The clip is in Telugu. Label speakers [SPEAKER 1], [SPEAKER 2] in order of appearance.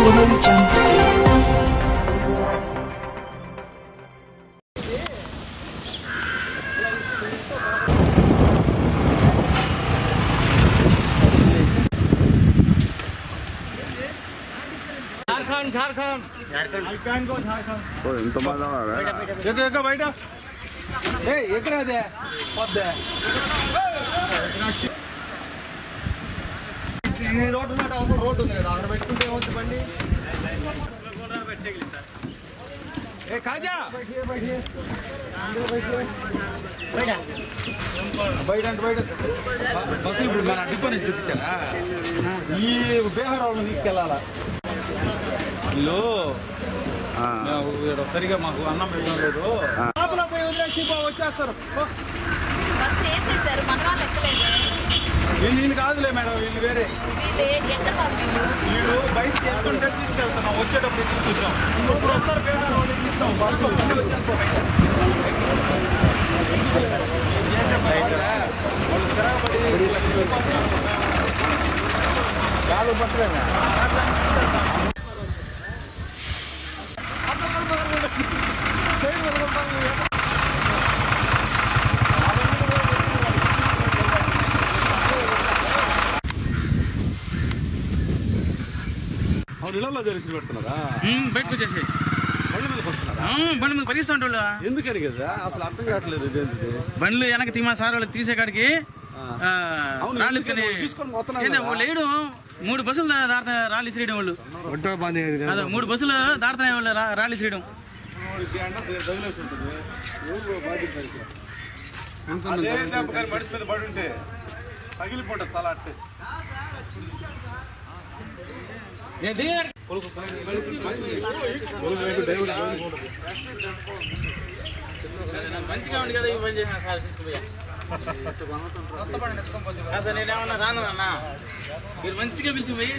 [SPEAKER 1] Audio Jungle.
[SPEAKER 2] झारखंड झारखंड झारखंड को झारखंड
[SPEAKER 3] ఓ, ఇంతమంది ఉన్నారా
[SPEAKER 2] ఎక్కడ ఎక్కడ బయట ఏ ఎక్కడ అదే వద్దే ఈ రోడ్డు ఉన్నట్టు అవసరం రోడ్డు ఉంది కదా అక్కడ పెట్టుకుంటే ఏమవుతుంది బండి ఏ కాజా బయట అంటే బయట బస్సు ఇప్పుడు మన డిపో నుంచి చూపించారా ఈ బీహార్ వాళ్ళని తీసుకెళ్ళాలా వీళ్ళు
[SPEAKER 3] ఆ,
[SPEAKER 2] మేము ఈడ సరిగా మాకు అన్నం పెట్టడం లేదు
[SPEAKER 3] ఆ.
[SPEAKER 2] లోపల పోయి వదిలేసి పో, వచ్చేస్తారు పో.
[SPEAKER 4] బస్సు వేసేసారు మన వాళ్ళు ఎక్కలేదు
[SPEAKER 2] వీళ్ళు వీళ్ళు కాదులే మేడం వీళ్ళు వేరే
[SPEAKER 4] వీళ్ళు ఏ- ఎక్కడ బాబు వీళ్ళు
[SPEAKER 2] వీళ్ళు బయట తీసుకుంటే తీసుకెళ్తున్నాం వచ్చేటప్పుడు తీసుకుంటాం ఇప్పుడు వస్తారు బీహార్ వాళ్ళు ఇస్తాం బస్సు వస్తే వచ్చేస్తారు బయట. ఏం చెప్పాలి? వాళ్ళు తిరగబడి కాలు పట్టలేదా అవును ఇళ్ళల్లో జరిసి పెడుతున్నారా
[SPEAKER 5] బయటకు వచ్చేసి
[SPEAKER 2] బండి మీదకి వస్తున్నారా
[SPEAKER 5] బండి మీద పరిగిస్తుంటే వాళ్ళు
[SPEAKER 2] ఎందుకని కదా అసలు అర్థం కావట్లేదు ఇదేంటిది
[SPEAKER 5] బండ్లు వెనక తీమా సార్ వాళ్ళు తీసే కాడికి ఆ,
[SPEAKER 2] అవును,
[SPEAKER 5] రాళ్ళు
[SPEAKER 2] ఎందుకని
[SPEAKER 5] ఎత్తుకొని-
[SPEAKER 2] తీసుకొని పోతున్నారు
[SPEAKER 5] ఏందో
[SPEAKER 2] కదా.
[SPEAKER 5] వాళ్ళు వేయడం మూడు బస్సులు దా- దాడతా రాళ్ళు ఇసిరేయడం వాళ్ళు అదే మూడు బస్సులు దాడుతున్నాయి వాళ్ళు రా- రాళ్ళు ఇసిరేయడం
[SPEAKER 2] తగిలేసి ఉంటుంది ఊరు బాధ్యత అయితే. అదే దెబ్బ కానీ మనిషి మీద పడి ఉంటే తగిలిపోతుంది తల అట్టే
[SPEAKER 5] మంచిగా ఉంది కదా ఈ పని చేసిన సార్ తీసుకుపోయా అసలు నేనేమన్నా రాను అన్న మీరు మంచిగా పిలిచిపోయి